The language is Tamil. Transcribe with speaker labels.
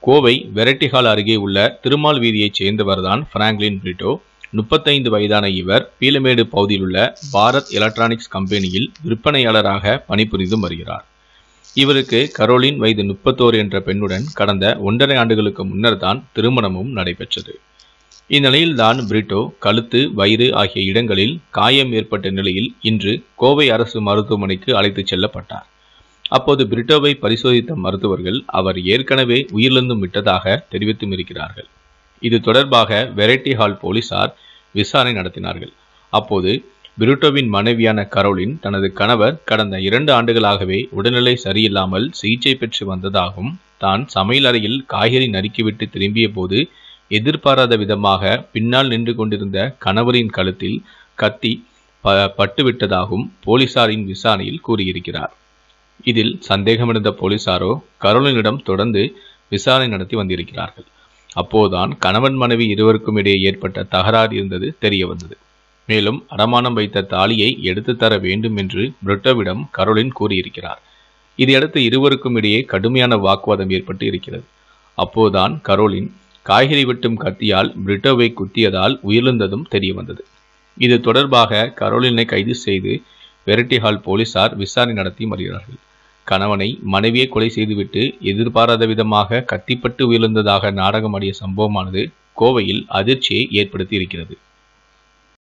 Speaker 1: கோவை வெரைட்டி ஹால் அருகே உள்ள திருமால் வீதியைச் சேர்ந்தவர்தான் பிராங்க்லின் பிரிட்டோ முப்பத்தைந்து வயதான இவர் பீலமேடு பகுதியில் உள்ள பாரத் எலக்ட்ரானிக்ஸ் கம்பெனியில் விற்பனையாளராக பணிபுரிந்து வருகிறார் இவருக்கு கரோலின் வயது முப்பத்தோரு என்ற பெண்ணுடன் கடந்த ஒன்றரை ஆண்டுகளுக்கு முன்னர் தான் திருமணமும் நடைபெற்றது இந்நிலையில்தான் பிரிட்டோ கழுத்து வயிறு ஆகிய இடங்களில் காயம் ஏற்பட்ட நிலையில் இன்று கோவை அரசு மருத்துவமனைக்கு அழைத்துச் செல்லப்பட்டார் அப்போது பிரிட்டோவை பரிசோதித்த மருத்துவர்கள் அவர் ஏற்கனவே உயிரிழந்தும் விட்டதாக தெரிவித்தும் இருக்கிறார்கள் இது தொடர்பாக வெரைட்டி ஹால் போலீசார் விசாரணை நடத்தினார்கள் அப்போது பிரிட்டோவின் மனைவியான கரோலின் தனது கணவர் கடந்த இரண்டு ஆண்டுகளாகவே உடல்நிலை சரியில்லாமல் சிகிச்சை பெற்று வந்ததாகவும் தான் சமையல் அறையில் காய்கறி நறுக்கிவிட்டு திரும்பிய போது எதிர்பாராத விதமாக பின்னால் நின்று கொண்டிருந்த கணவரின் கழுத்தில் கத்தி ப பட்டுவிட்டதாகவும் போலீசாரின் விசாரணையில் கூறியிருக்கிறார் இதில் சந்தேகமடைந்த போலீசாரோ கரோலினிடம் தொடர்ந்து விசாரணை நடத்தி வந்திருக்கிறார்கள் அப்போதுதான் கணவன் மனைவி இருவருக்கும் இடையே ஏற்பட்ட தகராறு இருந்தது தெரிய வந்தது மேலும் அடமானம் வைத்த தாலியை எடுத்து தர வேண்டும் என்று பிரிட்டோவிடம் கரோலின் கூறியிருக்கிறார் இதையடுத்து இருவருக்கும் இடையே கடுமையான வாக்குவாதம் ஏற்பட்டு இருக்கிறது அப்போதுதான் கரோலின் காய்கறி வெட்டும் கத்தியால் பிரிட்டோவை குத்தியதால் உயிரிழந்ததும் தெரிய வந்தது இது தொடர்பாக கரோலினை கைது செய்து வெரைட்டி ஹால் போலீசார் விசாரணை நடத்தி வருகிறார்கள் கணவனை மனைவியை கொலை செய்துவிட்டு எதிர்பாராத விதமாக கத்திப்பட்டு உயிரிழந்ததாக நாடகமாடிய சம்பவமானது கோவையில் அதிர்ச்சியை ஏற்படுத்தி இருக்கிறது